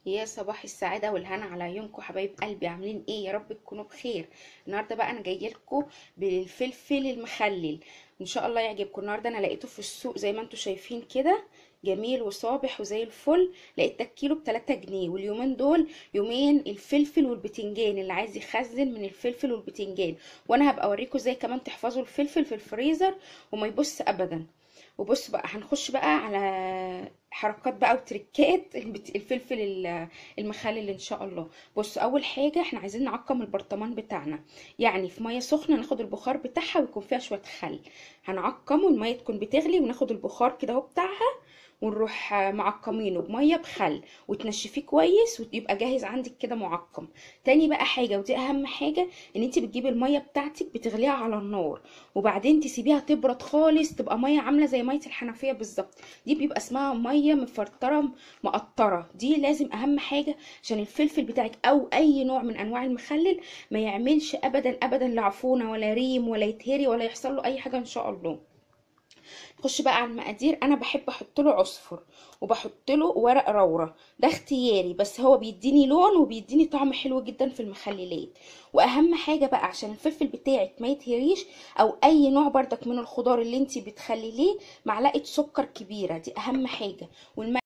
يا صباح السعادة والهنا على عيونكم حبايب قلبي عاملين ايه يا رب تكونوا بخير النهارده بقى انا جايه لكم بالفلفل المخلل ان شاء الله يعجبكم النهارده انا لقيته في السوق زي ما انتم شايفين كده جميل وصابح وزي الفل لقيت الكيلو ب 3 جنيه واليومين دول يومين الفلفل والبتنجان اللي عايز يخزن من الفلفل والبتنجان وانا هبقى اوريكم ازاي كمان تحفظوا الفلفل في الفريزر وما يبص ابدا وبص بقى هنخش بقى على حركات بقى وتركات الفلفل المخلل ان شاء الله بص اول حاجه احنا عايزين نعقم البرطمان بتاعنا يعني في ميه سخنه ناخد البخار بتاعها ويكون فيها شويه خل هنعقمه الميه تكون بتغلي وناخد البخار كده اهو بتاعها ونروح معقمينه بميه بخل وتنشفيه كويس ويبقى جاهز عندك كده معقم تاني بقى حاجه ودي اهم حاجه ان انت بتجيبي الميه بتاعتك بتغليها على النار وبعدين تسيبيها تبرد خالص تبقى ميه عامله زي ميه الحنفيه بالظبط دي بيبقى اسمها ميه مفرطره مقطره دي لازم اهم حاجه عشان الفلفل بتاعك او اي نوع من انواع المخلل ما يعملش ابدا ابدا لا عفونه ولا ريم ولا يتهري ولا يحصل له اي حاجه ان شاء الله نخش بقى على المقادير انا بحب احط له عصفر وبحط له ورق روره ده اختياري بس هو بيديني لون وبيديني طعم حلو جدا في المخللات واهم حاجه بقى عشان الفلفل بتاعك ما يتهريش او اي نوع بردك من الخضار اللي انت بتخلليه معلقه سكر كبيره دي اهم حاجه والم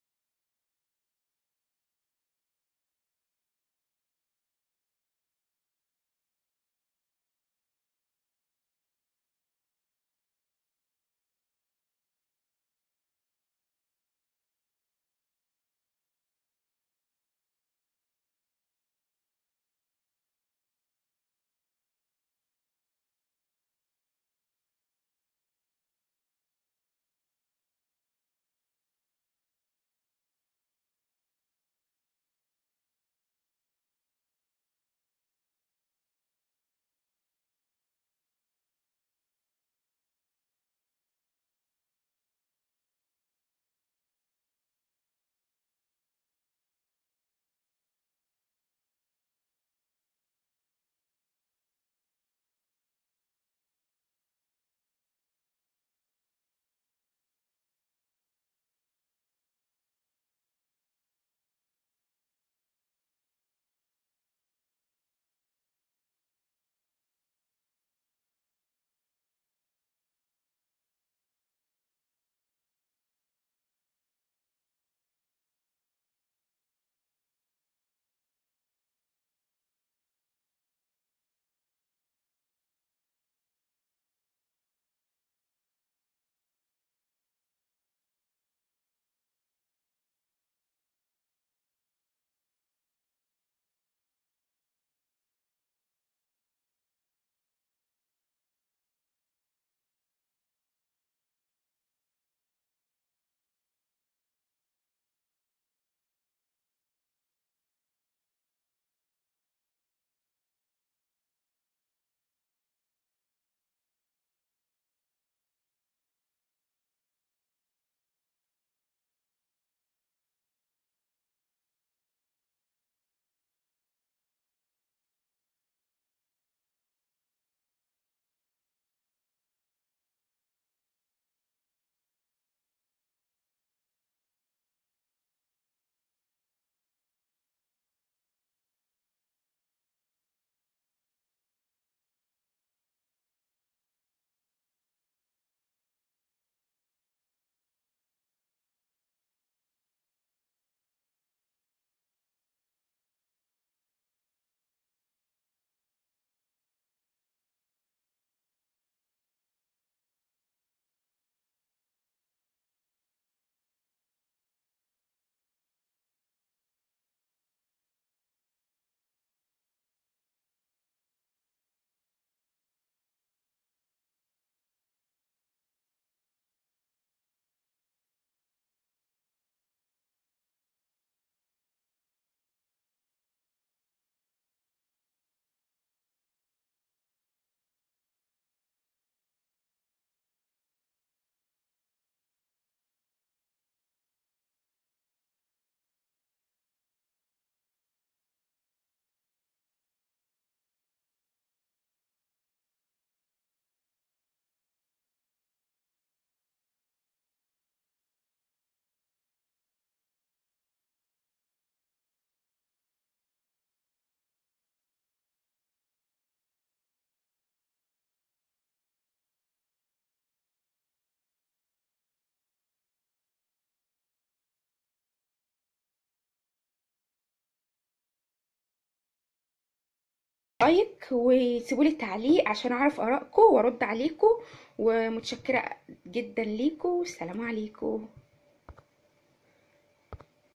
لايك وسيبوا لي تعليق عشان اعرف ارائكم وارد عليكم ومتشكره جدا ليكم والسلام عليكم